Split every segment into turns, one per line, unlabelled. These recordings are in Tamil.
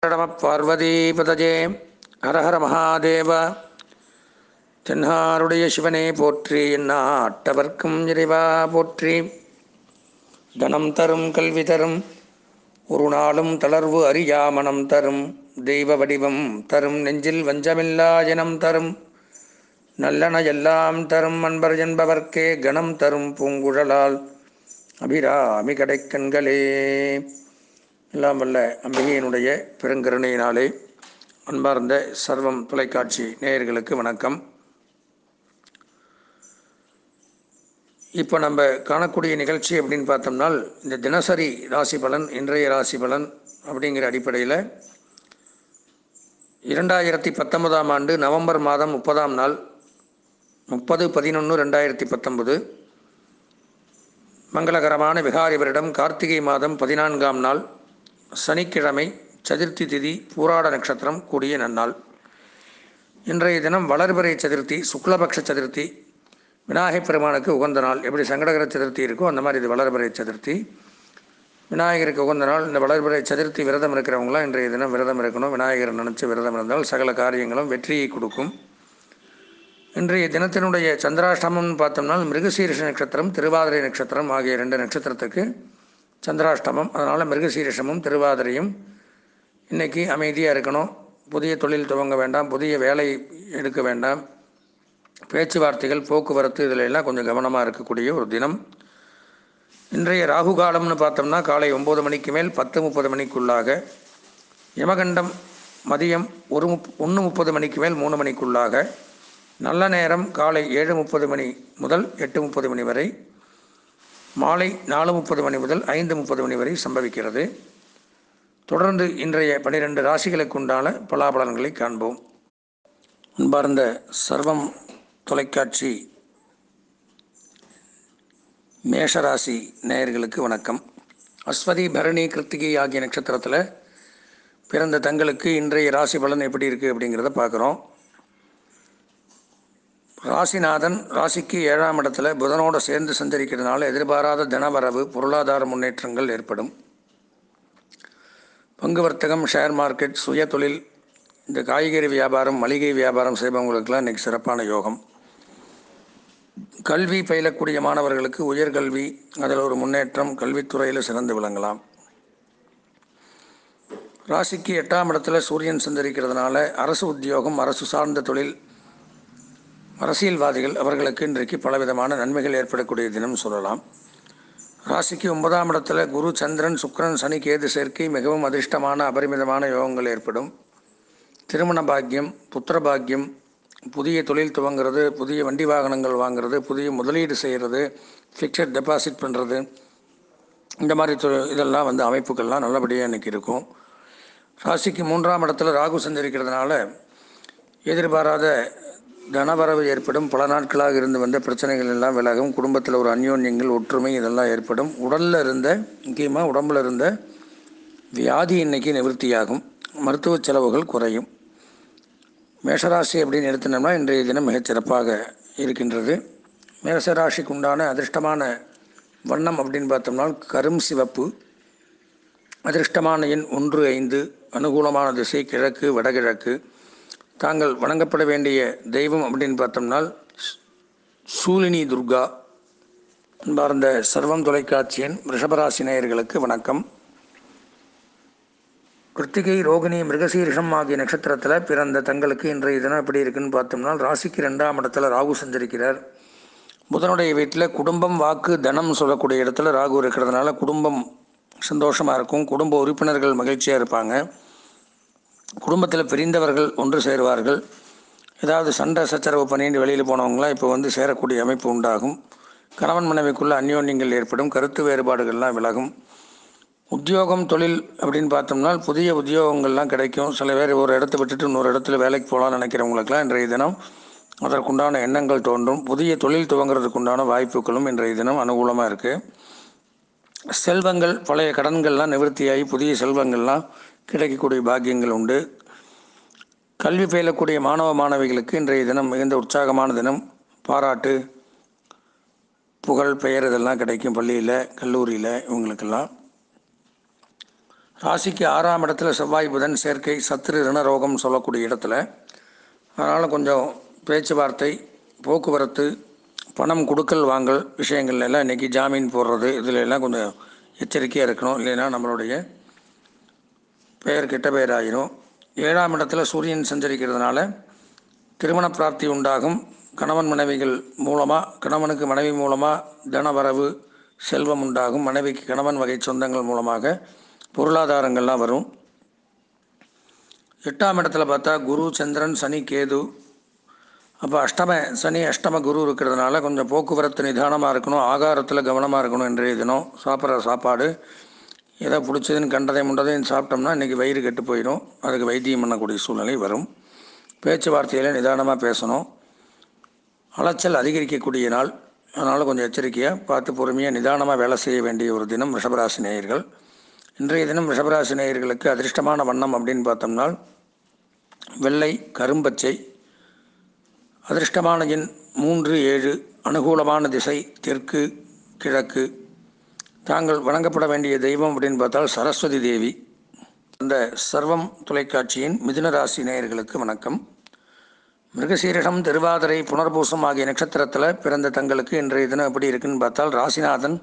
நம பார்வதிபதஜே ஹரஹர மகாதேவ தென்னாருடைய சிவனே போற்றி என்னாட்டவர்க்கும் இறைவா போற்றி தனம் தரும் கல்வி தரும் ஒரு நாளும் தளர்வு அறியா மனம் தரும் தெய்வ வடிவம் தரும் நெஞ்சில் வஞ்சமில்லா ஜனம் தரும் நல்லன எல்லாம் தரும் அன்பர் என்பவர்க்கே கணம் தரும் பூங்குழலால் அபிராமி கடைக்கண்களே எல்லாம் வல்ல அம்பிகையினுடைய பெருங்கருணையினாலே அன்பார்ந்த சர்வம் தொலைக்காட்சி நேயர்களுக்கு வணக்கம் இப்போ நம்ம காணக்கூடிய நிகழ்ச்சி அப்படின்னு பார்த்தோம்னால் இந்த தினசரி ராசி பலன் இன்றைய ராசி பலன் அப்படிங்கிற அடிப்படையில் இரண்டாயிரத்தி பத்தொன்பதாம் ஆண்டு நவம்பர் மாதம் முப்பதாம் நாள் முப்பது பதினொன்று ரெண்டாயிரத்தி பத்தொன்பது மங்களகரமான விகாரி வருடம் கார்த்திகை மாதம் பதினான்காம் நாள் சனிக்கிழமை சதுர்த்தி திதி பூராட நட்சத்திரம் கூடிய நன்னாள் இன்றைய தினம் வளர்பிறை சதுர்த்தி சுக்லபக்ஷ சதுர்த்தி விநாயகப் பெருமானுக்கு உகந்த நாள் எப்படி சங்கடகர சதுர்த்தி இருக்கோ அந்த மாதிரி இது வளர்பிறை சதுர்த்தி விநாயகருக்கு உகந்த நாள் இந்த வளர்பிறை சதுர்த்தி விரதம் இருக்கிறவங்களாம் இன்றைய தினம் விரதம் இருக்கணும் விநாயகரை நினச்சி விரதம் இருந்தால் சகல காரியங்களும் வெற்றியை கொடுக்கும் இன்றைய தினத்தினுடைய சந்திராஷ்டமம்னு பார்த்தோம்னா மிருகசீரிஷ நட்சத்திரம் திருவாதிரை நட்சத்திரம் ஆகிய ரெண்டு நட்சத்திரத்துக்கு சந்திராஷ்டமம் அதனால் மிருகசீரிஷமும் திருவாதிரையும் இன்றைக்கி அமைதியாக இருக்கணும் புதிய தொழில் துவங்க வேண்டாம் புதிய வேலை எடுக்க வேண்டாம் பேச்சுவார்த்தைகள் போக்குவரத்து இதில் எல்லாம் கொஞ்சம் கவனமாக இருக்கக்கூடிய ஒரு தினம் இன்றைய ராகு காலம்னு பார்த்தோம்னா காலை ஒம்பது மணிக்கு மேல் பத்து முப்பது மணிக்குள்ளாக யமகண்டம் மதியம் ஒரு முப் ஒன்று முப்பது மணிக்கு மேல் மூணு மணிக்குள்ளாக நல்ல நேரம் காலை ஏழு முப்பது மணி முதல் எட்டு முப்பது மணி வரை மாலை நாலு முப்பது மணி முதல் ஐந்து முப்பது மணி வரை சம்பவிக்கிறது தொடர்ந்து இன்றைய பனிரெண்டு ராசிகளுக்கு உண்டான பலாபலன்களை காண்போம் அன்பார்ந்த சர்வம் தொலைக்காட்சி மேஷராசி நேயர்களுக்கு வணக்கம் அஸ்வதி பரணி கிருத்திகை ஆகிய நட்சத்திரத்தில் பிறந்த தங்களுக்கு இன்றைய ராசி பலன் எப்படி இருக்குது அப்படிங்கிறத பார்க்குறோம் ராசிநாதன் ராசிக்கு ஏழாம் இடத்துல புதனோடு சேர்ந்து சஞ்சரிக்கிறதுனால எதிர்பாராத தனவரவு பொருளாதார முன்னேற்றங்கள் ஏற்படும் பங்கு வர்த்தகம் ஷேர் மார்க்கெட் சுய தொழில் இந்த காய்கறி வியாபாரம் மளிகை வியாபாரம் செய்பவங்களுக்கெல்லாம் இன்றைக்கி சிறப்பான யோகம் கல்வி பயிலக்கூடிய மாணவர்களுக்கு உயர்கல்வி அதில் ஒரு முன்னேற்றம் கல்வித்துறையில் சிறந்து விளங்கலாம் ராசிக்கு எட்டாம் இடத்துல சூரியன் சஞ்சரிக்கிறதுனால அரசு உத்தியோகம் அரசு சார்ந்த தொழில் அரசியல்வாதிகள் அவர்களுக்கு இன்றைக்கு பலவிதமான நன்மைகள் ஏற்படக்கூடிய தினம் சொல்லலாம் ராசிக்கு ஒன்பதாம் இடத்துல குரு சந்திரன் சுக்கரன் சனி கேது சேர்க்கை மிகவும் அதிர்ஷ்டமான அபரிமிதமான யோகங்கள் ஏற்படும் திருமண பாக்கியம் புத்திர பாக்கியம் புதிய தொழில் துவங்கிறது புதிய வண்டி வாகனங்கள் வாங்குறது புதிய முதலீடு செய்கிறது ஃபிக்ஸட் டெபாசிட் பண்ணுறது இந்த மாதிரி தொ இதெல்லாம் வந்து அமைப்புகள்லாம் நல்லபடியாக இன்றைக்கி இருக்கும் ராசிக்கு மூன்றாம் இடத்துல ராகு சஞ்சரிக்கிறதுனால எதிர்பாராத தனவரவு ஏற்படும் பல நாட்களாக இருந்து வந்த பிரச்சனைகள் எல்லாம் விலகும் குடும்பத்தில் ஒரு அந்யோன்யங்கள் ஒற்றுமை இதெல்லாம் ஏற்படும் உடலில் இருந்த முக்கியமாக உடம்பில் இருந்த வியாதி இன்னைக்கு நிவர்த்தியாகும் மருத்துவ செலவுகள் குறையும் மேஷராசி அப்படின்னு எடுத்துனோம்னா இன்றைய தினம் மிகச் சிறப்பாக இருக்கின்றது மேஷராசிக்கு உண்டான அதிர்ஷ்டமான வண்ணம் அப்படின்னு பார்த்தோம்னா கரும் சிவப்பு அதிர்ஷ்டமான எண் ஒன்று ஐந்து அனுகூலமான திசை கிழக்கு வடகிழக்கு தாங்கள் வணங்கப்பட வேண்டிய தெய்வம் அப்படின்னு பார்த்தோம்னால் சூலினி துர்கா அன்பார்ந்த சர்வம் தொலைக்காட்சியின் ரிஷபராசி நேயர்களுக்கு வணக்கம் கிருத்திகை ரோகிணி மிருகசீரிஷம் ஆகிய நட்சத்திரத்தில் பிறந்த தங்களுக்கு இன்றைய தினம் எப்படி இருக்குன்னு பார்த்தோம்னா ராசிக்கு ரெண்டாம் இடத்துல ராகு சஞ்சரிக்கிறார் புதனுடைய வீட்டில் குடும்பம் வாக்கு தனம் சொல்லக்கூடிய இடத்துல ராகு இருக்கிறதுனால குடும்பம் சந்தோஷமாக இருக்கும் குடும்ப உறுப்பினர்கள் மகிழ்ச்சியாக இருப்பாங்க குடும்பத்தில் பிரிந்தவர்கள் ஒன்று சேருவார்கள் ஏதாவது சண்டை சச்சரவு பண்ணிட்டு வெளியில் போனவங்களாம் இப்போ வந்து சேரக்கூடிய அமைப்பு உண்டாகும் கணவன் மனைவிக்குள்ள அந்யோன்யங்கள் ஏற்படும் கருத்து வேறுபாடுகள்லாம் விலகும் உத்தியோகம் தொழில் அப்படின்னு பார்த்தோம்னா புதிய உத்தியோகங்கள்லாம் கிடைக்கும் சில பேர் ஒரு இடத்த விட்டுட்டு இன்னொரு இடத்துல வேலைக்கு போகலான்னு நினைக்கிறவங்களுக்கெல்லாம் இன்றைய தினம் அதற்குண்டான எண்ணங்கள் தோன்றும் புதிய தொழில் துவங்குறதுக்கு உண்டான வாய்ப்புகளும் இன்றைய தினம் அனுகூலமாக இருக்குது செல்வங்கள் பழைய கடன்கள்லாம் நிவர்த்தியாகி புதிய செல்வங்கள்லாம் கிடைக்கக்கூடிய பாக்கியங்கள் உண்டு கல்வி பயிலக்கூடிய மாணவ மாணவிகளுக்கு இன்றைய தினம் மிகுந்த உற்சாகமான தினம் பாராட்டு புகழ் பெயர் இதெல்லாம் கிடைக்கும் பள்ளியில் கல்லூரியில் இவங்களுக்கெல்லாம் ராசிக்கு ஆறாம் இடத்துல செவ்வாய் புதன் சேர்க்கை சத்துரு ரிணரோகம் சொல்லக்கூடிய இடத்துல அதனால் கொஞ்சம் பேச்சுவார்த்தை போக்குவரத்து பணம் கொடுக்கல் வாங்கல் விஷயங்கள்ல எல்லாம் இன்றைக்கி ஜாமீன் போடுறது இதில் எல்லாம் கொஞ்சம் எச்சரிக்கையாக இருக்கணும் இல்லைன்னா நம்மளுடைய பெயர் கெட்ட பெயர் ஆயிரும் ஏழாம் இடத்துல சூரியன் சஞ்சரிக்கிறதுனால திருமண பிராப்தி உண்டாகும் கணவன் மனைவிகள் மூலமாக கணவனுக்கு மனைவி மூலமாக தனவரவு செல்வம் உண்டாகும் மனைவிக்கு கணவன் வகை சொந்தங்கள் மூலமாக பொருளாதாரங்கள்லாம் வரும் எட்டாம் இடத்துல பார்த்தா குரு சந்திரன் சனி கேது அப்போ அஷ்டம சனி அஷ்டம குரு இருக்கிறதுனால கொஞ்சம் போக்குவரத்து நிதானமாக இருக்கணும் ஆகாரத்தில் கவனமாக இருக்கணும் இன்றைய தினம் சாப்பிட்ற சாப்பாடு ஏதோ பிடிச்சதுன்னு கண்டதை முண்டதையும் சாப்பிட்டோம்னா இன்றைக்கி வயிறு கெட்டு போயிடும் அதுக்கு வைத்தியம் பண்ணக்கூடிய சூழ்நிலை வரும் பேச்சுவார்த்தையில் நிதானமாக பேசணும் அலைச்சல் அதிகரிக்கக்கூடிய நாள் அதனால் கொஞ்சம் எச்சரிக்கையாக பார்த்து பொறுமையாக நிதானமாக வேலை செய்ய வேண்டிய ஒரு தினம் ரிஷபராசி நேயர்கள் இன்றைய தினம் ரிஷபராசி நேயர்களுக்கு அதிர்ஷ்டமான வண்ணம் அப்படின்னு பார்த்தோம்னா வெள்ளை கரும்பச்சை அதிர்ஷ்டமான எண் மூன்று ஏழு அனுகூலமான திசை தெற்கு கிழக்கு தாங்கள் வணங்கப்பட வேண்டிய தெய்வம் அப்படின்னு பார்த்தால் சரஸ்வதி தேவி அந்த சர்வம் தொலைக்காட்சியின் மிதுன ராசி நேயர்களுக்கு வணக்கம் மிருகசீரிடம் திருவாதிரை புனர்பூசம் ஆகிய நட்சத்திரத்தில் பிறந்த தங்களுக்கு இன்றைய தினம் எப்படி இருக்குன்னு பார்த்தால் ராசிநாதன்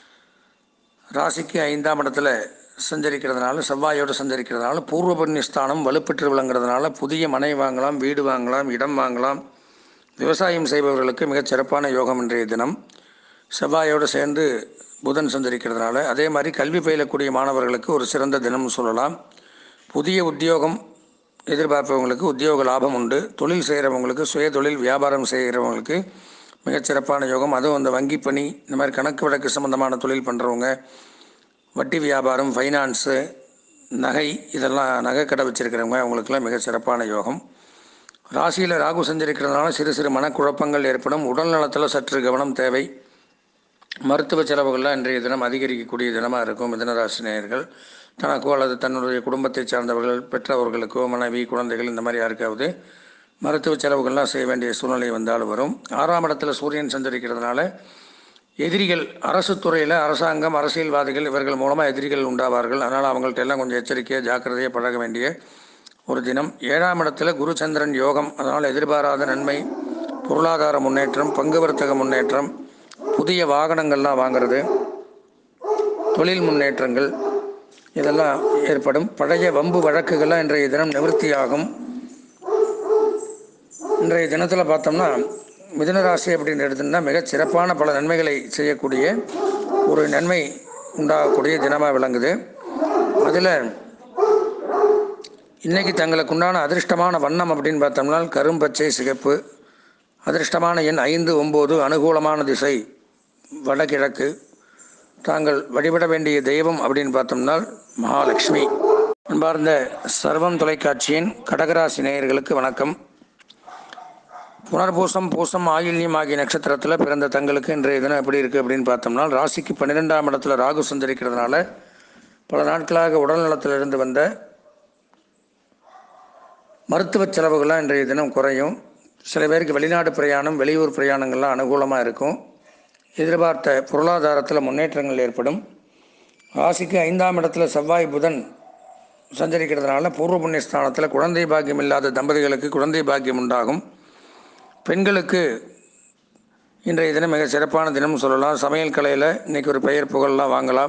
ராசிக்கு ஐந்தாம் இடத்துல சஞ்சரிக்கிறதுனால செவ்வாயோடு சஞ்சரிக்கிறதுனால பூர்வ புண்ணியஸ்தானம் வலுப்பெற்று விளங்குறதுனால புதிய மனை வாங்கலாம் வீடு வாங்கலாம் இடம் வாங்கலாம் விவசாயம் செய்பவர்களுக்கு மிகச் சிறப்பான யோகம் இன்றைய தினம் செவ்வாயோடு சேர்ந்து புதன் சஞ்சரிக்கிறதுனால அதே மாதிரி கல்வி பயிலக்கூடிய மாணவர்களுக்கு ஒரு சிறந்த தினம்னு சொல்லலாம் புதிய உத்தியோகம் எதிர்பார்ப்பவங்களுக்கு உத்தியோக லாபம் உண்டு தொழில் செய்கிறவங்களுக்கு சுய தொழில் வியாபாரம் செய்கிறவங்களுக்கு மிகச்சிறப்பான யோகம் அதுவும் அந்த வங்கி பணி இந்த மாதிரி கணக்கு வழக்கு சம்மந்தமான தொழில் பண்ணுறவங்க வட்டி வியாபாரம் ஃபைனான்ஸு நகை இதெல்லாம் நகை கடை வச்சுருக்கிறவங்க அவங்களுக்கெல்லாம் மிக சிறப்பான யோகம் ராசியில் ராகு சஞ்சரிக்கிறதுனால சிறு சிறு மனக்குழப்பங்கள் ஏற்படும் உடல் நலத்தில் சற்று கவனம் தேவை மருத்துவ செலவுகள்லாம் இன்றைய தினம் அதிகரிக்கக்கூடிய தினமாக இருக்கும் மிதனராசி நேயர்கள் தனக்கோ அல்லது தன்னுடைய குடும்பத்தை சார்ந்தவர்கள் பெற்றவர்களுக்கோ மனைவி குழந்தைகள் இந்த மாதிரி யாருக்காவது மருத்துவ செலவுகள்லாம் செய்ய வேண்டிய சூழ்நிலை வந்தாலும் வரும் ஆறாம் இடத்துல சூரியன் சஞ்சரிக்கிறதுனால எதிரிகள் அரசு துறையில் அரசாங்கம் அரசியல்வாதிகள் இவர்கள் மூலமாக எதிரிகள் உண்டாவார்கள் அதனால் அவங்கள்ட்ட எல்லாம் கொஞ்சம் எச்சரிக்கையாக ஜாக்கிரதையாக பழக வேண்டிய ஒரு தினம் ஏழாம் இடத்துல குரு சந்திரன் யோகம் அதனால் எதிர்பாராத நன்மை பொருளாதார முன்னேற்றம் பங்கு வர்த்தக முன்னேற்றம் புதிய வாகனங்கள்லாம் வாங்கிறது தொழில் முன்னேற்றங்கள் இதெல்லாம் ஏற்படும் பழைய வம்பு வழக்குகள்லாம் இன்றைய தினம் நிவர்த்தியாகும் இன்றைய தினத்தில் பார்த்தோம்னா மிதுனராசி அப்படின்னு எடுத்தோம்னா மிகச் சிறப்பான பல நன்மைகளை செய்யக்கூடிய ஒரு நன்மை உண்டாகக்கூடிய தினமாக விளங்குது அதில் இன்றைக்கி தங்களுக்கு உண்டான அதிர்ஷ்டமான வண்ணம் அப்படின்னு பார்த்தோம்னா கரும்பச்சை சிகப்பு அதிர்ஷ்டமான எண் ஐந்து ஒம்பது அனுகூலமான திசை வடகிழக்கு தாங்கள் வழிபட வேண்டிய தெய்வம் அப்படின்னு பார்த்தோம்னா மகாலட்சுமி அன்பார்ந்த சர்வம் தொலைக்காட்சியின் கடகராசி நேயர்களுக்கு வணக்கம் புனர்பூசம் பூசம் ஆயில்யம் ஆகிய நட்சத்திரத்தில் பிறந்த தங்களுக்கு இன்றைய தினம் எப்படி இருக்குது அப்படின்னு பார்த்தோம்னா ராசிக்கு பன்னிரெண்டாம் இடத்துல ராகு சஞ்சரிக்கிறதுனால பல நாட்களாக உடல்நலத்திலிருந்து வந்த மருத்துவ செலவுகள்லாம் இன்றைய தினம் குறையும் சில பேருக்கு வெளிநாடு பிரயாணம் வெளியூர் பிரயாணங்கள்லாம் அனுகூலமாக இருக்கும் எதிர்பார்த்த பொருளாதாரத்தில் முன்னேற்றங்கள் ஏற்படும் ராசிக்கு ஐந்தாம் இடத்துல செவ்வாய் புதன் சஞ்சரிக்கிறதுனால பூர்வ புண்ணியஸ்தானத்தில் குழந்தை பாக்கியம் இல்லாத தம்பதிகளுக்கு குழந்தை பாக்கியம் உண்டாகும் பெண்களுக்கு இன்றைய தினம் மிக சிறப்பான தினம் சொல்லலாம் சமையல் கலையில் இன்றைக்கி ஒரு பெயர் புகழ்லாம் வாங்கலாம்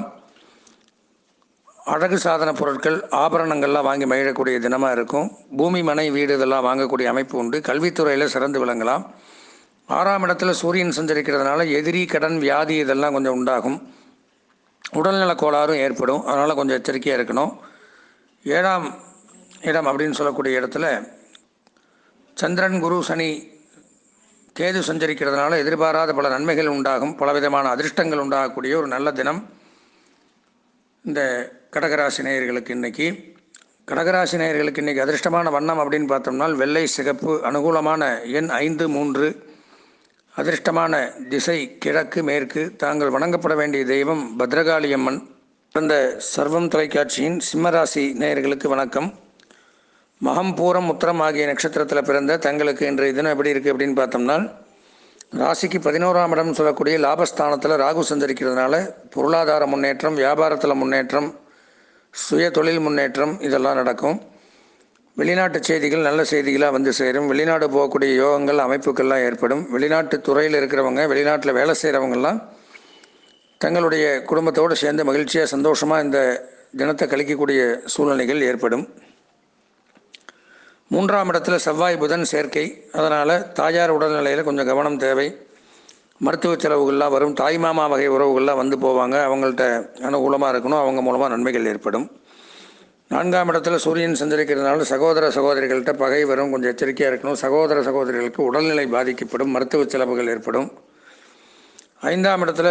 அழகு சாதன பொருட்கள் ஆபரணங்கள்லாம் வாங்கி மகிழக்கூடிய தினமாக இருக்கும் பூமி மனை வீடு இதெல்லாம் வாங்கக்கூடிய அமைப்பு உண்டு கல்வித்துறையில் சிறந்து விளங்கலாம் ஆறாம் இடத்துல சூரியன் சஞ்சரிக்கிறதுனால எதிரி கடன் வியாதி இதெல்லாம் கொஞ்சம் உண்டாகும் உடல்நல கோளாறும் ஏற்படும் அதனால் கொஞ்சம் எச்சரிக்கையாக இருக்கணும் ஏழாம் இடம் அப்படின்னு சொல்லக்கூடிய இடத்துல சந்திரன் குரு சனி கேது சஞ்சரிக்கிறதுனால எதிர்பாராத பல நன்மைகள் உண்டாகும் பலவிதமான அதிர்ஷ்டங்கள் உண்டாகக்கூடிய ஒரு நல்ல தினம் இந்த கடகராசி நேயர்களுக்கு இன்றைக்கி கடகராசி நேயர்களுக்கு இன்றைக்கி அதிர்ஷ்டமான வண்ணம் அப்படின்னு பார்த்தோம்னா வெள்ளை சிகப்பு அனுகூலமான எண் ஐந்து மூன்று அதிர்ஷ்டமான திசை கிழக்கு மேற்கு தாங்கள் வணங்கப்பட வேண்டிய தெய்வம் பத்ரகாளியம்மன் பிறந்த சர்வம் தொலைக்காட்சியின் சிம்மராசி நேயர்களுக்கு வணக்கம் மகம் பூரம் உத்திரம் ஆகிய நட்சத்திரத்தில் பிறந்த தங்களுக்கு இன்றைய தினம் எப்படி இருக்குது அப்படின்னு பார்த்தோம்னா ராசிக்கு பதினோராம் இடம் சொல்லக்கூடிய லாபஸ்தானத்தில் ராகு சஞ்சரிக்கிறதுனால பொருளாதார முன்னேற்றம் வியாபாரத்தில் முன்னேற்றம் சுய தொழில் முன்னேற்றம் இதெல்லாம் நடக்கும் வெளிநாட்டு செய்திகள் நல்ல செய்திகளாக வந்து சேரும் வெளிநாடு போகக்கூடிய யோகங்கள் அமைப்புகள்லாம் ஏற்படும் வெளிநாட்டு துறையில் இருக்கிறவங்க வெளிநாட்டில் வேலை செய்கிறவங்கெல்லாம் தங்களுடைய குடும்பத்தோடு சேர்ந்து மகிழ்ச்சியாக சந்தோஷமாக இந்த தினத்தை கழிக்கக்கூடிய சூழ்நிலைகள் ஏற்படும் மூன்றாம் இடத்துல செவ்வாய் புதன் சேர்க்கை அதனால் தாயார் உடல்நிலையில் கொஞ்சம் கவனம் தேவை மருத்துவ செலவுகள்லாம் வரும் தாய்மாமா வகை உறவுகள்லாம் வந்து போவாங்க அவங்கள்ட்ட அனுகூலமாக இருக்கணும் அவங்க மூலமாக நன்மைகள் ஏற்படும் நான்காம் இடத்துல சூரியன் சஞ்சரிக்கிறதுனால சகோதர சகோதரிகள்கிட்ட பகை வரும் கொஞ்சம் எச்சரிக்கையாக இருக்கணும் சகோதர சகோதரிகளுக்கு உடல்நிலை பாதிக்கப்படும் மருத்துவ செலவுகள் ஏற்படும் ஐந்தாம் இடத்துல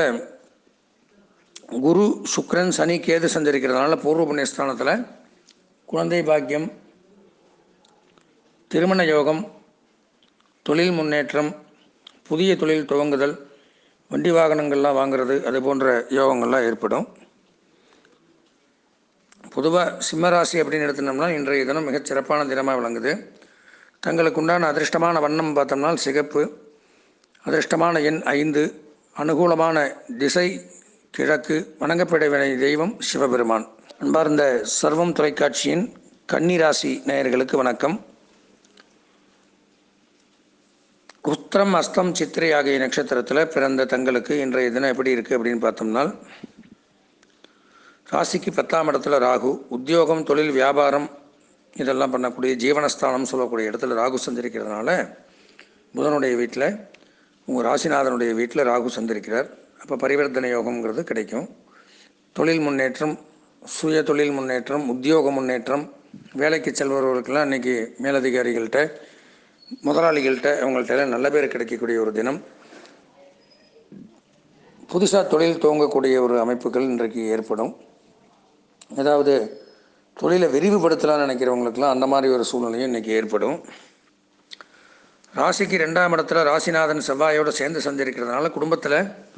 குரு சுக்கிரன் சனி கேது சஞ்சரிக்கிறதுனால பூர்வ புண்ணியஸ்தானத்தில் குழந்தை பாக்கியம் திருமண யோகம் தொழில் முன்னேற்றம் புதிய தொழில் துவங்குதல் வண்டி வாகனங்கள்லாம் வாங்குறது அது போன்ற யோகங்கள்லாம் ஏற்படும் பொதுவாக சிம்மராசி அப்படின்னு எடுத்துனோம்னா இன்றைய தினம் மிகச் சிறப்பான தினமாக விளங்குது தங்களுக்கு உண்டான அதிர்ஷ்டமான வண்ணம் பார்த்தோம்னா சிகப்பு அதிர்ஷ்டமான எண் ஐந்து அனுகூலமான திசை கிழக்கு வணங்கப்பட வேண்டிய தெய்வம் சிவபெருமான் அன்பார்ந்த சர்வம் தொலைக்காட்சியின் கன்னிராசி நேயர்களுக்கு வணக்கம் உத்திரம் அஸ்தம் சித்திரை ஆகிய நட்சத்திரத்தில் பிறந்த தங்களுக்கு இன்றைய தினம் எப்படி இருக்குது அப்படின்னு பார்த்தோம்னா ராசிக்கு பத்தாம் இடத்துல ராகு உத்தியோகம் தொழில் வியாபாரம் இதெல்லாம் பண்ணக்கூடிய ஜீவனஸ்தானம் சொல்லக்கூடிய இடத்துல ராகு சஞ்சரிக்கிறதுனால புதனுடைய வீட்டில் உங்கள் ராசிநாதனுடைய வீட்டில் ராகு சந்திருக்கிறார் அப்போ பரிவர்த்தனை யோகம்ங்கிறது கிடைக்கும் தொழில் முன்னேற்றம் சுய தொழில் முன்னேற்றம் உத்தியோக முன்னேற்றம் வேலைக்கு செல்பவர்களுக்கெல்லாம் இன்றைக்கி மேலதிகாரிகள்கிட்ட முதலாளிகள்கிட்ட அவங்கள்ட்ட எல்லாம் நல்ல பேர் கிடைக்கக்கூடிய ஒரு தினம் புதுசாக தொழில் துவங்கக்கூடிய ஒரு அமைப்புகள் இன்றைக்கு ஏற்படும் அதாவது தொழிலை விரிவுபடுத்தலாம்னு நினைக்கிறவங்களுக்கெல்லாம் அந்த மாதிரி ஒரு சூழ்நிலையும் இன்றைக்கி ஏற்படும் ராசிக்கு ரெண்டாம் இடத்துல ராசிநாதன் செவ்வாயோடு சேர்ந்து சந்திருக்கிறதுனால குடும்பத்தில்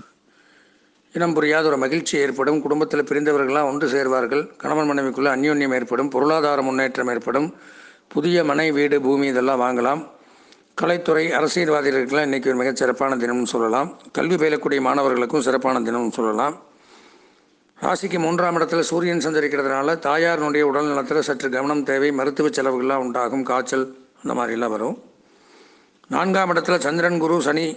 இனம் புரியாத ஒரு மகிழ்ச்சி ஏற்படும் குடும்பத்தில் பிரிந்தவர்கள்லாம் ஒன்று சேர்வார்கள் கணவன் மனைவிக்குள்ளே அந்யோன்யம் ஏற்படும் பொருளாதார முன்னேற்றம் ஏற்படும் புதிய மனை வீடு பூமி இதெல்லாம் வாங்கலாம் கலைத்துறை அரசியல்வாதிகளுக்கெல்லாம் இன்றைக்கி ஒரு மிகச் சிறப்பான தினம்னு சொல்லலாம் கல்வி பயிலக்கூடிய மாணவர்களுக்கும் சிறப்பான தினம்னு சொல்லலாம் ராசிக்கு மூன்றாம் இடத்துல சூரியன் சஞ்சரிக்கிறதுனால தாயாரினுடைய உடல் நலத்தில் சற்று கவனம் தேவை மருத்துவ செலவுகள்லாம் உண்டாகும் காய்ச்சல் அந்த மாதிரிலாம் வரும் நான்காம் இடத்துல சந்திரன் குரு சனி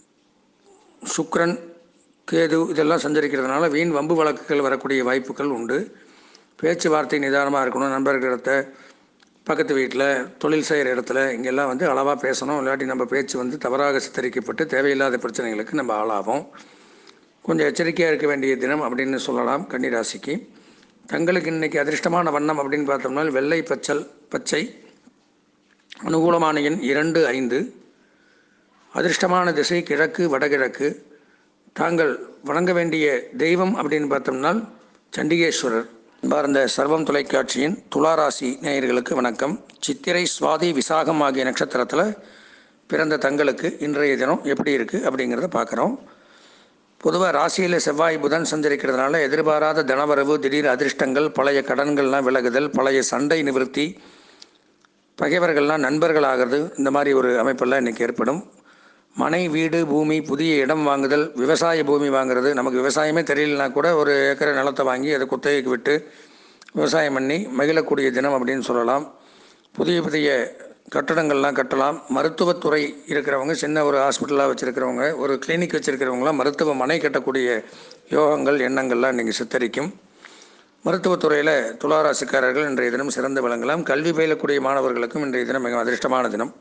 சுக்ரன் கேது இதெல்லாம் சஞ்சரிக்கிறதுனால வீண் வம்பு வழக்குகள் வரக்கூடிய வாய்ப்புகள் உண்டு பேச்சுவார்த்தை நிதானமாக இருக்கணும் நண்பர்களிடத்த பக்கத்து வீட்டில் தொழில் செய்கிற இடத்துல இங்கெல்லாம் வந்து அளவாக பேசணும் இல்லாட்டி நம்ம பேச்சு வந்து தவறாக சித்தரிக்கப்பட்டு தேவையில்லாத பிரச்சனைகளுக்கு நம்ம ஆளாகும் கொஞ்சம் எச்சரிக்கையாக இருக்க வேண்டிய தினம் அப்படின்னு சொல்லலாம் கன்னிராசிக்கு தங்களுக்கு இன்றைக்கி அதிர்ஷ்டமான வண்ணம் அப்படின்னு பார்த்தோம்னா வெள்ளை பச்சல் பச்சை அனுகூலமான எண் இரண்டு ஐந்து அதிர்ஷ்டமான திசை கிழக்கு வடகிழக்கு தாங்கள் வணங்க வேண்டிய தெய்வம் அப்படின்னு பார்த்தோம்னால் சண்டிகேஸ்வரர் பார்ந்த சர்வம் தொலைக்காட்சியின் துளாராசி நேயர்களுக்கு வணக்கம் சித்திரை சுவாதி விசாகம் ஆகிய நட்சத்திரத்தில் பிறந்த தங்களுக்கு இன்றைய தினம் எப்படி இருக்குது அப்படிங்கிறத பார்க்குறோம் பொதுவாக ராசியில் செவ்வாய் புதன் சஞ்சரிக்கிறதுனால எதிர்பாராத தனவரவு திடீர் அதிர்ஷ்டங்கள் பழைய கடன்கள்லாம் விலகுதல் பழைய சண்டை நிவர்த்தி பகைவர்கள்லாம் நண்பர்கள் ஆகிறது இந்த மாதிரி ஒரு அமைப்பெல்லாம் இன்றைக்கி ஏற்படும் மனை வீடு பூமி புதிய இடம் வாங்குதல் விவசாய பூமி வாங்குறது நமக்கு விவசாயமே தெரியலனா கூட ஒரு ஏக்கரை நிலத்தை வாங்கி அதை குத்தகைக்கு விட்டு விவசாயம் பண்ணி மகிழக்கூடிய தினம் அப்படின்னு சொல்லலாம் புதிய புதிய கட்டடங்கள்லாம் கட்டலாம் மருத்துவத்துறை இருக்கிறவங்க சின்ன ஒரு ஹாஸ்பிட்டலாக வச்சுருக்கிறவங்க ஒரு கிளினிக் வச்சுருக்கிறவங்களாம் மருத்துவமனை கட்டக்கூடிய யோகங்கள் எண்ணங்கள்லாம் இன்றைக்கி சித்தரிக்கும் மருத்துவத்துறையில் துளாராசிக்காரர்கள் இன்றைய தினம் சிறந்து விளங்கலாம் கல்வி பயிலக்கூடிய மாணவர்களுக்கும் இன்றைய தினம் மிக அதிர்ஷ்டமான தினம்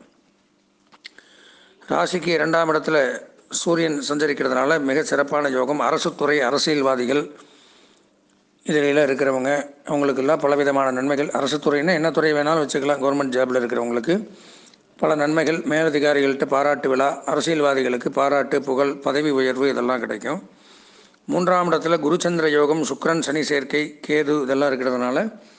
ராசிக்கு இரண்டாம் இடத்துல சூரியன் சஞ்சரிக்கிறதுனால மிக சிறப்பான யோகம் அரசுத்துறை அரசியல்வாதிகள் இதிலெல்லாம் இருக்கிறவங்க அவங்களுக்கெல்லாம் பலவிதமான நன்மைகள் அரசு துறைன்னா என்ன துறை வேணாலும் வச்சுக்கலாம் கவர்மெண்ட் ஜாபில் இருக்கிறவங்களுக்கு பல நன்மைகள் மேலதிகாரிகள்கிட்ட பாராட்டு விழா அரசியல்வாதிகளுக்கு பாராட்டு புகழ் பதவி உயர்வு இதெல்லாம் கிடைக்கும் மூன்றாம் இடத்துல குருச்சந்திர யோகம் சுக்கிரன் சனி சேர்க்கை கேது இதெல்லாம் இருக்கிறதுனால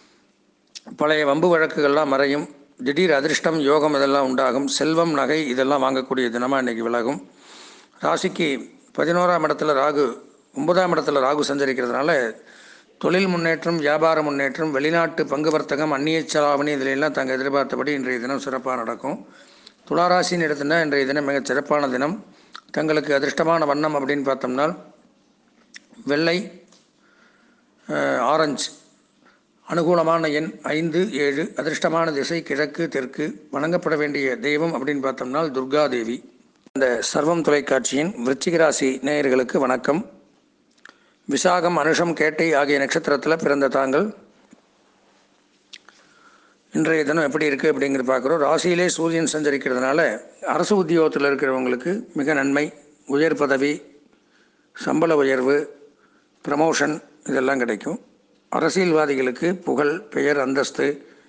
பழைய வம்பு வழக்குகள்லாம் மறையும் திடீர் அதிர்ஷ்டம் யோகம் இதெல்லாம் உண்டாகும் செல்வம் நகை இதெல்லாம் வாங்கக்கூடிய தினமாக இன்றைக்கி விலகும் ராசிக்கு பதினோராம் இடத்துல ராகு ஒன்பதாம் இடத்துல ராகு சஞ்சரிக்கிறதுனால தொழில் முன்னேற்றம் வியாபார முன்னேற்றம் வெளிநாட்டு பங்கு வர்த்தகம் அந்நிய செலாவணி இதிலெல்லாம் தாங்கள் எதிர்பார்த்தபடி இன்றைய தினம் சிறப்பாக நடக்கும் துளாராசின்னு எடுத்துனா இன்றைய தினம் மிகச் சிறப்பான தினம் தங்களுக்கு அதிர்ஷ்டமான வண்ணம் அப்படின்னு பார்த்தோம்னா வெள்ளை அஹ், ஆரஞ்சு அனுகூலமான எண் ஐந்து ஏழு அதிர்ஷ்டமான திசை கிழக்கு தெற்கு வணங்கப்பட வேண்டிய தெய்வம் அப்படின்னு பார்த்தோம்னா துர்கா தேவி இந்த சர்வம் தொலைக்காட்சியின் விருச்சிக ராசி நேயர்களுக்கு வணக்கம் விசாகம் அனுஷம் கேட்டை ஆகிய நட்சத்திரத்தில் பிறந்த தாங்கள் இன்றைய தினம் எப்படி இருக்குது அப்படிங்கிறது பார்க்குறோம் ராசியிலே சூரியன் சஞ்சரிக்கிறதுனால அரசு உத்தியோகத்தில் இருக்கிறவங்களுக்கு மிக நன்மை உயர் பதவி சம்பள உயர்வு ப்ரமோஷன் இதெல்லாம் கிடைக்கும் அரசியல்வாதிகளுக்கு புகழ் பெயர் அந்தஸ்து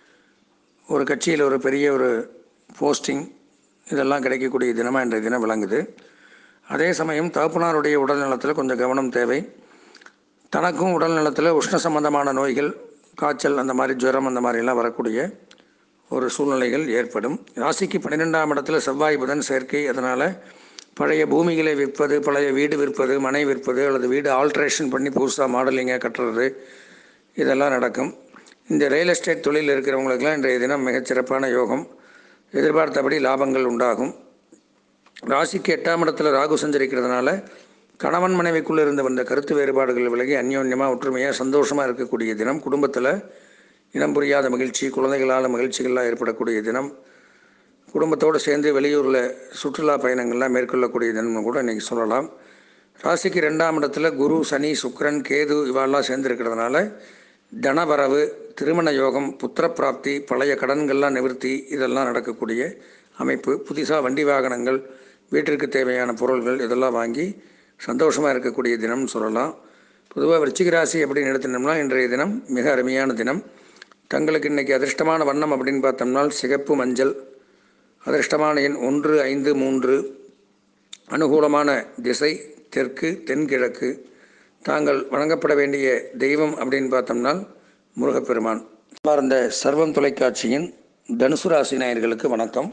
ஒரு கட்சியில் ஒரு பெரிய ஒரு போஸ்டிங் இதெல்லாம் கிடைக்கக்கூடிய தினமாக இன்றைய தினம் விளங்குது அதே சமயம் தகப்பனாருடைய உடல் நலத்தில் கொஞ்சம் கவனம் தேவை தனக்கும் உடல் நலத்தில் உஷ்ண சம்பந்தமான நோய்கள் காய்ச்சல் அந்த மாதிரி ஜுரம் அந்த மாதிரிலாம் வரக்கூடிய ஒரு சூழ்நிலைகள் ஏற்படும் ராசிக்கு பன்னிரெண்டாம் இடத்துல செவ்வாய் புதன் சேர்க்கை அதனால் பழைய பூமிகளை விற்பது பழைய வீடு விற்பது மனை விற்பது அல்லது வீடு ஆல்ட்ரேஷன் பண்ணி புதுசாக மாடலிங்காக கட்டுறது இதெல்லாம் நடக்கும் இந்த ரியல் எஸ்டேட் தொழில் இருக்கிறவங்களுக்கெல்லாம் இன்றைய தினம் மிகச்சிறப்பான யோகம் எதிர்பார்த்தபடி லாபங்கள் உண்டாகும் ராசிக்கு எட்டாம் இடத்துல ராகு சஞ்சரிக்கிறதுனால கணவன் மனைவிக்குள்ளே இருந்து வந்த கருத்து வேறுபாடுகள் விலகி அந்யோன்யமாக ஒற்றுமையாக சந்தோஷமாக இருக்கக்கூடிய தினம் குடும்பத்தில் இனம் புரியாத மகிழ்ச்சி குழந்தைகளால் மகிழ்ச்சிகள்லாம் ஏற்படக்கூடிய தினம் குடும்பத்தோடு சேர்ந்து வெளியூரில் சுற்றுலா பயணங்கள்லாம் மேற்கொள்ளக்கூடிய தினம்னு கூட இன்றைக்கி சொல்லலாம் ராசிக்கு ரெண்டாம் இடத்துல குரு சனி சுக்கிரன் கேது இவாளெல்லாம் சேர்ந்துருக்கிறதுனால தனவரவு திருமண யோகம் புத்திர பிராப்தி பழைய கடன்கள்லாம் நிவர்த்தி இதெல்லாம் நடக்கக்கூடிய அமைப்பு புதுசாக வண்டி வாகனங்கள் வீட்டிற்கு தேவையான பொருள்கள் இதெல்லாம் வாங்கி சந்தோஷமாக இருக்கக்கூடிய தினம்னு சொல்லலாம் பொதுவாக விருச்சிக ராசி அப்படின்னு எடுத்துனோம்னா இன்றைய தினம் மிக அருமையான தினம் தங்களுக்கு இன்றைக்கி அதிர்ஷ்டமான வண்ணம் அப்படின்னு பார்த்தோம்னா சிகப்பு மஞ்சள் அதிர்ஷ்டமான எண் ஒன்று ஐந்து மூன்று அனுகூலமான திசை தெற்கு தென்கிழக்கு தாங்கள் வணங்கப்பட வேண்டிய தெய்வம் அப்படின்னு பார்த்தோம்னா முருகப்பெருமான் சார்ந்த சர்வம் தொலைக்காட்சியின் தனுசு ராசி நேயர்களுக்கு வணக்கம்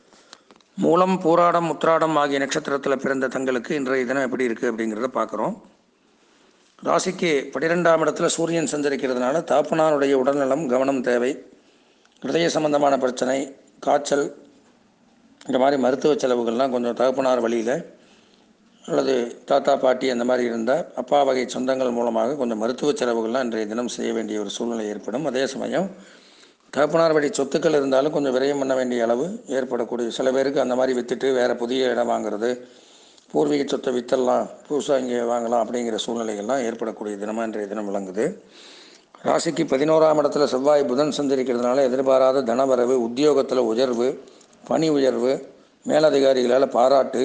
மூலம் பூராடம் உத்ராடம் ஆகிய நட்சத்திரத்தில் பிறந்த தங்களுக்கு இன்றைய தினம் எப்படி இருக்குது அப்படிங்கிறத பார்க்குறோம் ராசிக்கு பன்னிரெண்டாம் இடத்துல சூரியன் சஞ்சரிக்கிறதுனால தாப்பனாருடைய உடல்நலம் கவனம் தேவை ஹிருதய சம்பந்தமான பிரச்சனை காய்ச்சல் இந்த மாதிரி மருத்துவ செலவுகள்லாம் கொஞ்சம் தகப்பனார் வழியில் அல்லது தாத்தா பாட்டி அந்த மாதிரி இருந்தால் அப்பா வகை சொந்தங்கள் மூலமாக கொஞ்சம் மருத்துவ செலவுகள்லாம் இன்றைய தினம் செய்ய வேண்டிய ஒரு சூழ்நிலை ஏற்படும் அதே சமயம் தகப்பனார் வழி சொத்துக்கள் இருந்தாலும் கொஞ்சம் விரயம் பண்ண வேண்டிய அளவு ஏற்படக்கூடிய சில பேருக்கு அந்த மாதிரி விற்றுட்டு வேறு புதிய இடம் வாங்குறது பூர்வீக சொத்தை வித்தரலாம் புதுசாக இங்கே வாங்கலாம் அப்படிங்கிற சூழ்நிலைகள்லாம் ஏற்படக்கூடிய தினமாக இன்றைய தினம் விளங்குது ராசிக்கு பதினோராம் இடத்துல செவ்வாய் புதன் சஞ்சரிக்கிறதுனால எதிர்பாராத தனவரவு உத்தியோகத்தில் உயர்வு பணி உயர்வு மேலதிகாரிகளால் பாராட்டு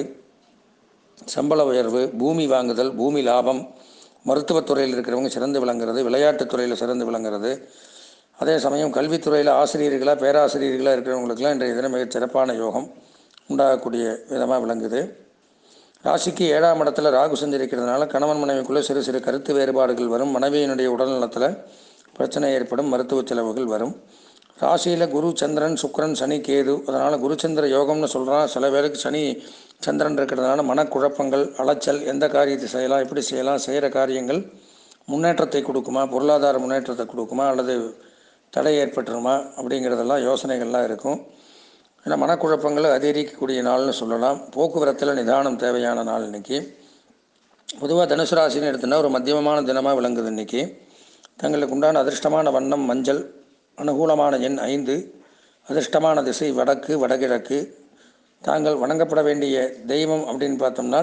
சம்பள உயர்வு பூமி வாங்குதல் பூமி லாபம் மருத்துவத்துறையில் இருக்கிறவங்க சிறந்து விளங்குறது விளையாட்டுத் துறையில் சிறந்து விளங்குறது அதே சமயம் கல்வித்துறையில் ஆசிரியர்களாக பேராசிரியர்களாக இருக்கிறவங்களுக்கெல்லாம் இன்றைய தினம் மிகச் சிறப்பான யோகம் உண்டாகக்கூடிய விதமாக விளங்குது ராசிக்கு ஏழாம் இடத்துல ராகு சஞ்சரிக்கிறதுனால கணவன் மனைவிக்குள்ளே சிறு சிறு கருத்து வேறுபாடுகள் வரும் மனைவியினுடைய உடல்நலத்தில் பிரச்சனை ஏற்படும் மருத்துவ செலவுகள் வரும் ராசியில் குரு சந்திரன் சுக்கிரன் சனி கேது அதனால் குருச்சந்திர யோகம்னு சொல்கிறான் சில பேருக்கு சனி சந்திரன் இருக்கிறதுனால மனக்குழப்பங்கள் அலைச்சல் எந்த காரியத்தை செய்யலாம் எப்படி செய்யலாம் செய்கிற காரியங்கள் முன்னேற்றத்தை கொடுக்குமா பொருளாதார முன்னேற்றத்தை கொடுக்குமா அல்லது தடை ஏற்பட்டுருமா அப்படிங்கிறதெல்லாம் யோசனைகள்லாம் இருக்கும் ஏன்னா மனக்குழப்பங்களை அதிகரிக்கக்கூடிய நாள்னு சொல்லலாம் போக்குவரத்தில் நிதானம் தேவையான நாள் இன்றைக்கி பொதுவாக தனுசு ராசின்னு எடுத்தோன்னா ஒரு மத்தியமமான தினமாக விளங்குது இன்றைக்கி தங்களுக்கு உண்டான அதிர்ஷ்டமான வண்ணம் மஞ்சள் அனுகூலமான எண் ஐந்து அதிர்ஷ்டமான திசை வடக்கு வடகிழக்கு தாங்கள் வணங்கப்பட வேண்டிய தெய்வம் அப்படின்னு பார்த்தோம்னா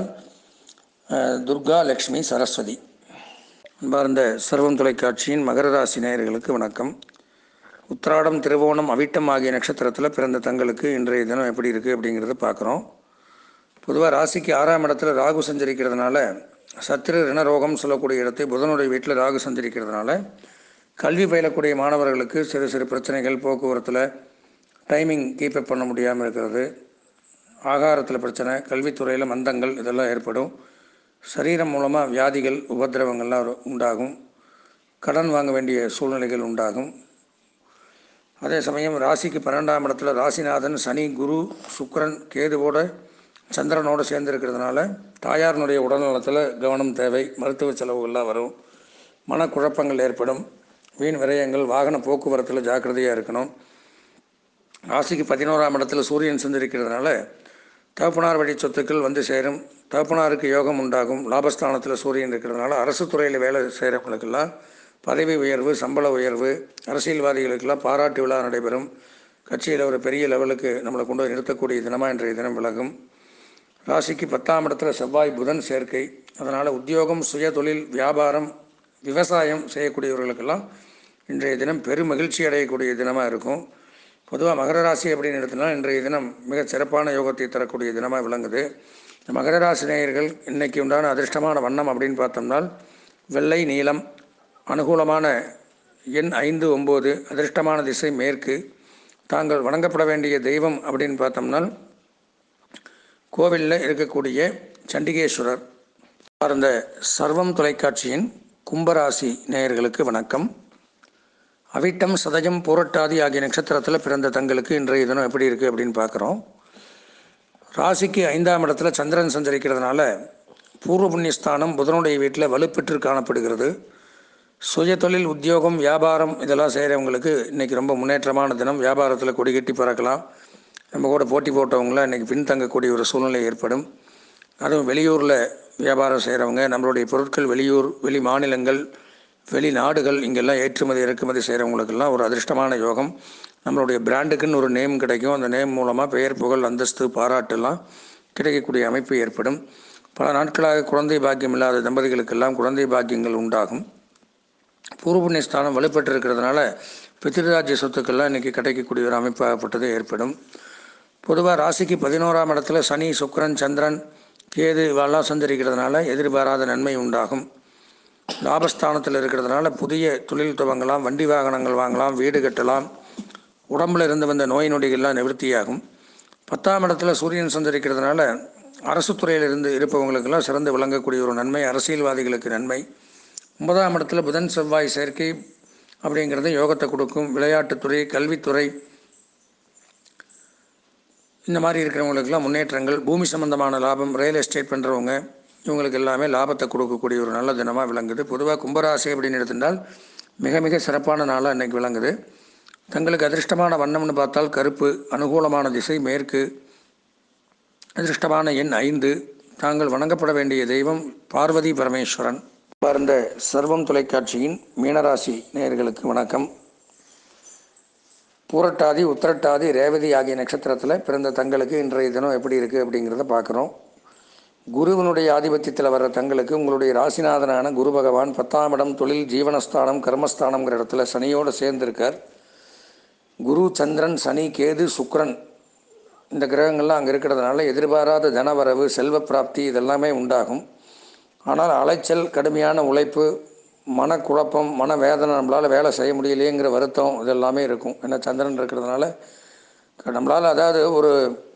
அஹ், துர்கா லக்ஷ்மி சரஸ்வதி அன்பார்ந்த சர்வம் தொலைக்காட்சியின் மகர ராசி நேயர்களுக்கு வணக்கம் உத்திராடம் திருவோணம் அவிட்டம் ஆகிய நட்சத்திரத்தில் பிறந்த தங்களுக்கு இன்றைய தினம் எப்படி இருக்குது அப்படிங்கிறத பார்க்குறோம் பொதுவாக ராசிக்கு ஆறாம் இடத்துல ராகு சஞ்சரிக்கிறதுனால சத்திர ரிணரோகம் சொல்லக்கூடிய இடத்தை புதனுடைய வீட்டில் ராகு சஞ்சரிக்கிறதுனால கல்வி பயிலக்கூடிய மாணவர்களுக்கு சிறு சிறு பிரச்சனைகள் போக்குவரத்தில் டைமிங் கீப்பப் பண்ண முடியாமல் இருக்கிறது ஆகாரத்தில் பிரச்சனை கல்வித்துறையில் மந்தங்கள் இதெல்லாம் ஏற்படும் சரீரம் மூலமாக வியாதிகள் உபத்திரவங்கள்லாம் வரும், உண்டாகும் கடன் வாங்க வேண்டிய சூழ்நிலைகள் உண்டாகும் அதே சமயம் ராசிக்கு பன்னெண்டாம் இடத்துல ராசிநாதன் சனி குரு சுக்கிரன் கேதுவோட சந்திரனோடு சேர்ந்து இருக்கிறதுனால தாயாரினுடைய உடல்நலத்தில் கவனம் தேவை மருத்துவ செலவுகள்லாம் வரும் மனக்குழப்பங்கள் ஏற்படும் வீண் விரயங்கள் வாகன போக்குவரத்தில் ஜாக்கிரதையாக இருக்கணும் ராசிக்கு பதினோராம் இடத்துல சூரியன் சந்திருக்கிறதுனால தகப்பனார் வழி சொத்துக்கள் வந்து சேரும் தகப்பனாருக்கு யோகம் உண்டாகும் லாபஸ்தானத்தில் சூரியன் இருக்கிறதுனால அரசு துறையில் வேலை செய்கிறவங்களுக்கெல்லாம் பதவி உயர்வு சம்பள உயர்வு அரசியல்வாதிகளுக்கெல்லாம் பாராட்டு விழா நடைபெறும் கட்சியில் ஒரு பெரிய லெவலுக்கு நம்மளை கொண்டு போய் நிறுத்தக்கூடிய தினமாக இன்றைய தினம் விலகும் ராசிக்கு பத்தாம் இடத்துல செவ்வாய் புதன் சேர்க்கை அதனால் உத்தியோகம் சுய தொழில் வியாபாரம் விவசாயம் செய்யக்கூடியவர்களுக்கெல்லாம் இன்றைய தினம் பெரும் மகிழ்ச்சி அடையக்கூடிய தினமாக இருக்கும் பொதுவாக மகர ராசி அப்படின்னு எடுத்தோம்னா இன்றைய தினம் மிகச் சிறப்பான யோகத்தை தரக்கூடிய தினமாக விளங்குது இந்த மகர ராசி நேயர்கள் இன்னைக்கு உண்டான அதிர்ஷ்டமான வண்ணம் அப்படின்னு பார்த்தோம்னால் வெள்ளை நீலம் அனுகூலமான எண் ஐந்து ஒம்பது அதிர்ஷ்டமான திசை மேற்கு தாங்கள் வணங்கப்பட வேண்டிய தெய்வம் அப்படின்னு பார்த்தோம்னால் கோவிலில் இருக்கக்கூடிய சண்டிகேஸ்வரர் சார்ந்த சர்வம் தொலைக்காட்சியின் கும்பராசி நேயர்களுக்கு வணக்கம் அவிட்டம் சதயம் பூரட்டாதி ஆகிய நட்சத்திரத்தில் பிறந்த தங்களுக்கு இன்றைய தினம் எப்படி இருக்குது அப்படின்னு பார்க்குறோம் ராசிக்கு ஐந்தாம் இடத்துல சந்திரன் சஞ்சரிக்கிறதுனால பூர்வ புண்ணியஸ்தானம் புதனுடைய வீட்டில் வலுப்பெற்று காணப்படுகிறது சுய தொழில் உத்தியோகம் வியாபாரம் இதெல்லாம் செய்கிறவங்களுக்கு இன்றைக்கி ரொம்ப முன்னேற்றமான தினம் வியாபாரத்தில் கொடி கட்டி பறக்கலாம் நம்ம கூட போட்டி போட்டவங்களாம் இன்றைக்கி பின்தங்கக்கூடிய ஒரு சூழ்நிலை ஏற்படும் அதுவும் வெளியூரில் வியாபாரம் செய்கிறவங்க நம்மளுடைய பொருட்கள் வெளியூர் வெளி மாநிலங்கள் வெளிநாடுகள் இங்கெல்லாம் ஏற்றுமதி இறக்குமதி செய்கிறவங்களுக்கெல்லாம் ஒரு அதிர்ஷ்டமான யோகம் நம்மளுடைய பிராண்டுக்குன்னு ஒரு நேம் கிடைக்கும் அந்த நேம் மூலமாக பெயர் புகழ் அந்தஸ்து பாராட்டுலாம் கிடைக்கக்கூடிய அமைப்பு ஏற்படும் பல நாட்களாக குழந்தை பாக்கியம் இல்லாத தம்பதிகளுக்கெல்லாம் குழந்தை பாக்கியங்கள் உண்டாகும் பூர்வ புண்ணிய ஸ்தானம் வலுப்பெற்று இருக்கிறதுனால பித்திருராஜ்ய சொத்துக்கள்லாம் இன்றைக்கி கிடைக்கக்கூடிய ஒரு அமைப்பாகப்பட்டது ஏற்படும் பொதுவாக ராசிக்கு பதினோராம் இடத்துல சனி சுக்கிரன் சந்திரன் கேது இவெல்லாம் சஞ்சரிக்கிறதுனால எதிர்பாராத நன்மை உண்டாகும் லாபஸ்தானத்தில் இருக்கிறதுனால புதிய தொழில் துவங்கலாம் வண்டி வாகனங்கள் வாங்கலாம் வீடு கட்டலாம் உடம்புல இருந்து வந்த நோய் நொடிகள்லாம் நிவர்த்தியாகும் பத்தாம் இடத்துல சூரியன் சஞ்சரிக்கிறதுனால அரசு துறையில் இருந்து இருப்பவங்களுக்கெல்லாம் சிறந்து விளங்கக்கூடிய ஒரு நன்மை அரசியல்வாதிகளுக்கு நன்மை ஒன்பதாம் இடத்துல புதன் செவ்வாய் சேர்க்கை அப்படிங்கிறது யோகத்தை கொடுக்கும் விளையாட்டுத்துறை கல்வித்துறை இந்த மாதிரி இருக்கிறவங்களுக்கெல்லாம் முன்னேற்றங்கள் பூமி சம்பந்தமான லாபம் ரியல் எஸ்டேட் பண்ணுறவங்க இவங்களுக்கு எல்லாமே லாபத்தை கொடுக்கக்கூடிய ஒரு நல்ல தினமாக விளங்குது பொதுவாக கும்பராசி அப்படின்னு எடுத்திருந்தால் மிக மிக சிறப்பான நாளாக இன்றைக்கி விளங்குது தங்களுக்கு அதிர்ஷ்டமான வண்ணம்னு பார்த்தால் கருப்பு அனுகூலமான திசை மேற்கு அதிர்ஷ்டமான எண் ஐந்து தாங்கள் வணங்கப்பட வேண்டிய தெய்வம் பார்வதி பரமேஸ்வரன் பார்ந்த சர்வம் தொலைக்காட்சியின் மீனராசி நேயர்களுக்கு வணக்கம் பூரட்டாதி உத்திரட்டாதி ரேவதி ஆகிய நட்சத்திரத்தில் பிறந்த தங்களுக்கு இன்றைய தினம் எப்படி இருக்குது அப்படிங்கிறத பார்க்குறோம் குருவினுடைய ஆதிபத்தியத்தில் வர்ற தங்களுக்கு உங்களுடைய ராசிநாதனான குரு பகவான் பத்தாம் இடம் தொழில் ஜீவனஸ்தானம் கர்மஸ்தானங்கிற இடத்துல சனியோடு சேர்ந்திருக்கார் குரு சந்திரன் சனி கேது சுக்கிரன் இந்த கிரகங்கள்லாம் அங்கே இருக்கிறதுனால எதிர்பாராத தனவரவு செல்வ பிராப்தி இதெல்லாமே உண்டாகும் ஆனால் அலைச்சல் கடுமையான உழைப்பு மனக்குழப்பம் மன வேதனை நம்மளால் வேலை செய்ய முடியலையேங்கிற வருத்தம் இதெல்லாமே இருக்கும் ஏன்னா சந்திரன் இருக்கிறதுனால நம்மளால் அதாவது ஒரு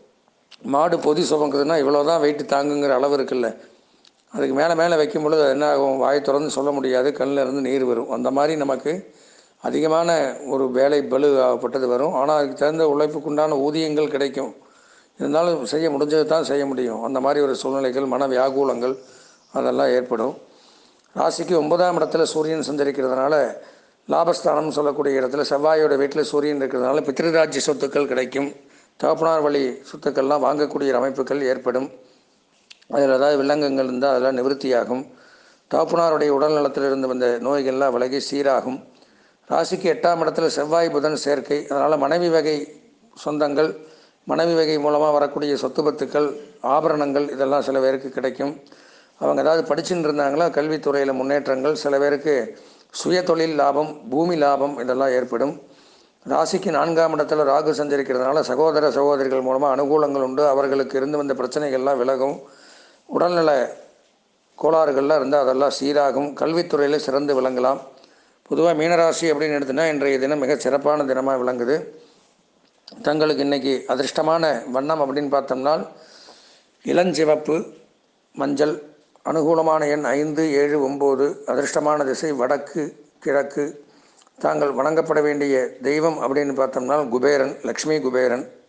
மாடு பொதி சுமக்குதுன்னா இவ்வளோ தான் வெயிட்டு தாங்குங்கிற அளவு இருக்குல்ல அதுக்கு மேலே மேலே வைக்கும் பொழுது அது என்ன ஆகும் வாய் திறந்து சொல்ல முடியாது கண்ணில் இருந்து நீர் வரும் அந்த மாதிரி நமக்கு அதிகமான ஒரு வேலை பலு ஆகப்பட்டது வரும் ஆனால் அதுக்கு தகுந்த உழைப்புக்குண்டான ஊதியங்கள் கிடைக்கும் இருந்தாலும் செய்ய முடிஞ்சது தான் செய்ய முடியும் அந்த மாதிரி ஒரு சூழ்நிலைகள் மன வியாகுலங்கள் அதெல்லாம் ஏற்படும் ராசிக்கு ஒன்பதாம் இடத்துல சூரியன் சஞ்சரிக்கிறதுனால லாபஸ்தானம் சொல்லக்கூடிய இடத்துல செவ்வாயோட வீட்டில் சூரியன் இருக்கிறதுனால பித்ருராஜ்ய சொத்துக்கள் கிடைக்கும் தகப்பனார் வழி சொத்துக்கள்லாம் வாங்கக்கூடிய அமைப்புகள் ஏற்படும் அதில் ஏதாவது வில்லங்கங்கள் இருந்தால் அதெல்லாம் நிவர்த்தியாகும் தகப்பனாருடைய உடல் நலத்திலிருந்து வந்த நோய்கள்லாம் விலகி சீராகும் ராசிக்கு எட்டாம் இடத்துல செவ்வாய் புதன் சேர்க்கை அதனால் மனைவி வகை சொந்தங்கள் மனைவி வகை மூலமாக வரக்கூடிய சொத்து பத்துக்கள் ஆபரணங்கள் இதெல்லாம் சில பேருக்கு கிடைக்கும் அவங்க ஏதாவது படிச்சுட்டு இருந்தாங்களா கல்வித்துறையில் முன்னேற்றங்கள் சில பேருக்கு சுய தொழில் லாபம் பூமி லாபம் இதெல்லாம் ஏற்படும் ராசிக்கு நான்காம் இடத்துல ராகு சஞ்சரிக்கிறதுனால சகோதர சகோதரிகள் மூலமாக அனுகூலங்கள் உண்டு அவர்களுக்கு இருந்து வந்த பிரச்சனைகள்லாம் விலகும் உடல்நல கோளாறுகள்லாம் இருந்தால் அதெல்லாம் சீராகும் கல்வித்துறையில் சிறந்து விளங்கலாம் பொதுவாக மீனராசி அப்படின்னு எடுத்துனா இன்றைய தினம் மிக சிறப்பான தினமாக விளங்குது தங்களுக்கு இன்றைக்கி அதிர்ஷ்டமான வண்ணம் அப்படின்னு பார்த்தோம்னா இளஞ்சிவப்பு மஞ்சள் அனுகூலமான எண் ஐந்து ஏழு ஒம்பது அதிர்ஷ்டமான திசை வடக்கு கிழக்கு தாங்கள் வணங்கப்பட வேண்டிய தெய்வம் அப்படின்னு பார்த்தோம்னா குபேரன் லக்ஷ்மி குபேரன்